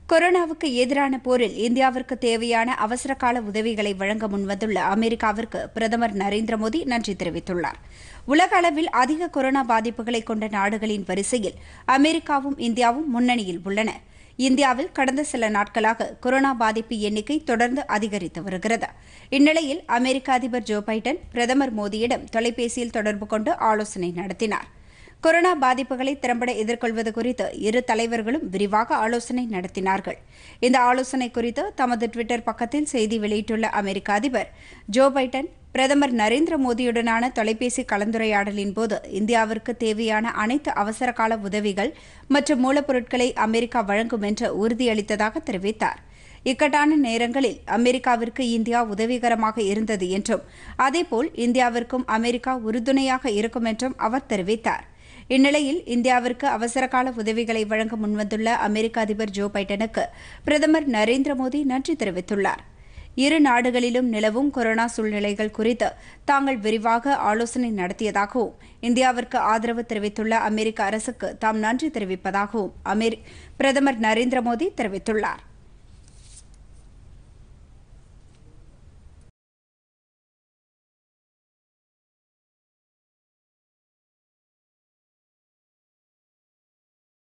கொரோனாவுக்கு எதிரான போரில் இந்தியாவிற்கு தேவையான அவசரகால உதவிகளை வழங்க முன்வந்துள்ள அமெரிக்காவிற்கு பிரதமர் நரேந்திர மோடி நன்றி தெரிவித்துள்ளார் உலக அளவில் அதிக கொரோனா பாதிப்புகளை கொண்ட நாடுகளின் வரிசையில் அமெரிக்காவும் இந்தியாவும் முன்னணியில் உள்ளன இந்தியாவில் கடந்த சில நாட்களாக கொரோனா பாதிப்பு எண்ணிக்கை தொடர்ந்து அதிகரித்து வருகிறது இந்நிலையில் அமெரிக்க அதிபர் ஜோ பைடன் பிரதமர் மோடியிடம் தொலைபேசியில் தொடர்பு கொண்டு ஆலோசனை நடத்தினார் கொரோனா பாதிப்புகளை திறம்பட எதிர்கொள்வது குறித்து இரு தலைவர்களும் விரிவாக ஆலோசனை நடத்தினார்கள் இந்த ஆலோசனை குறித்து தமது டுவிட்டர் பக்கத்தில் செய்தி வெளியிட்டுள்ள அமெரிக்க அதிபர் ஜோ பைடன் பிரதமர் நரேந்திர மோடியுடனான தொலைபேசி கலந்துரையாடலின் போது இந்தியாவிற்கு தேவையான அனைத்து அவசரகால உதவிகள் மற்றும் மூலப்பொருட்களை அமெரிக்கா வழங்கும் என்று உறுதியளித்ததாக தெரிவித்தார் இக்கட்டான நேரங்களில் அமெரிக்காவிற்கு இந்தியா உதவிகரமாக இருந்தது என்றும் அதேபோல் இந்தியாவிற்கும் அமெரிக்கா உறுதுணையாக இருக்கும் என்றும் அவர் தெரிவித்தார் இந்நிலையில் இந்தியாவிற்கு அவசரகால உதவிகளை வழங்க முன்வந்துள்ள அமெரிக்க அதிபர் ஜோ பைடனுக்கு பிரதமர் நரேந்திர மோடி நன்றி தெரிவித்துள்ளார் இரு நாடுகளிலும் நிலவும் கொரோனா சூழ்நிலைகள் குறித்து தாங்கள் விரிவாக ஆலோசனை நடத்தியதாகவும் இந்தியாவிற்கு ஆதரவு தெரிவித்துள்ள அமெரிக்க அரசுக்கு தாம் நன்றி தெரிவிப்பதாகவும் அமெரி பிரதமர் நரேந்திர மோடி தெரிவித்துள்ளார்